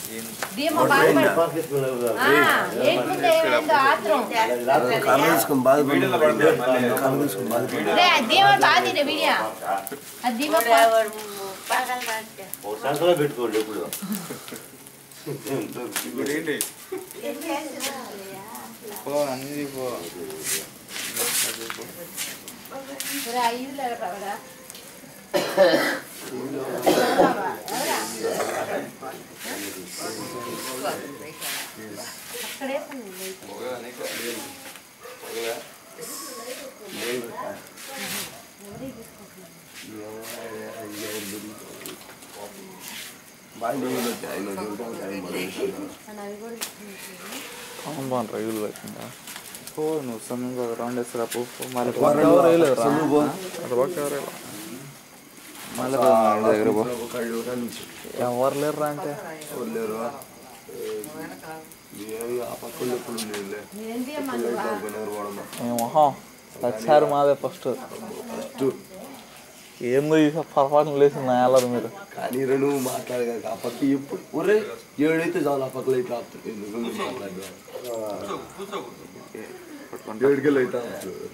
దీమ బాధపడ ఏంటంటే ఏందో ఆత్రం కర్ర తీసుకొని బాధపడి కర్ర తీసుకొని బాధపడి రే దీమ బాధిరే వీడియో అది దీమ సంకలో పెట్టుకోండి ఎప్పుడు ఇప్పుడు ఏంటి పో అన్ని పో ఐదు లేకపోవడా అక్కడే బాగా ఆయన దొరకాలి టైం పడుతుంది అవి కూడా కాంపౌండ్ రైలు పెట్టిందా పో నువ్వు స్విమ్మింగ్ ఒక రౌండ్ వేస్తారా పో పో. మళ్ళీ పక్క ఎవరు వేయలేదు రా స్విమ్మింగ్ పో. అటు పక్క ఎవరు వేయలేదు. మళ్ళీ పో నా దగ్గర పో ఎవరు లేరు రా అంటే లేరు నేను ఆ పక్కన ఎప్పుడు లేదులే ఏంటి అమ్మా ఎవరు వాడమ్మా ఏ మొహం ఒకసారి మాదే ఫస్ట్ ఫస్ట్ ఏందో ఈ పొరపాటున లేచింది నా వెళ్ళరు మీరు కానీ రా నువ్వు మాట్లాడగా ఆ పక్క ఎప్పుడు ఒరే ఏడైతే చాలు ఆ పక్కలో అయితే ఆపుతుంది ఎందుకు నువ్వు మాట్లాడగా ఏడుకెళ్ళి అయితే ఆపుతుంది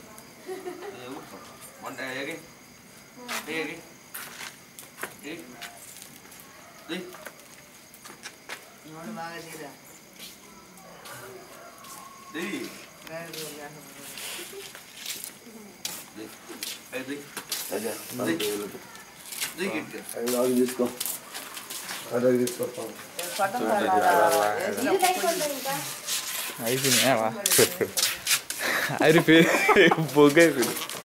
అదే అది నాకు తీసుకో అదే తీసుకో ఇది లేకుండా ఇంకా అయిపోయినాయా అయిపోయి బొగ్గ అయిపోయింది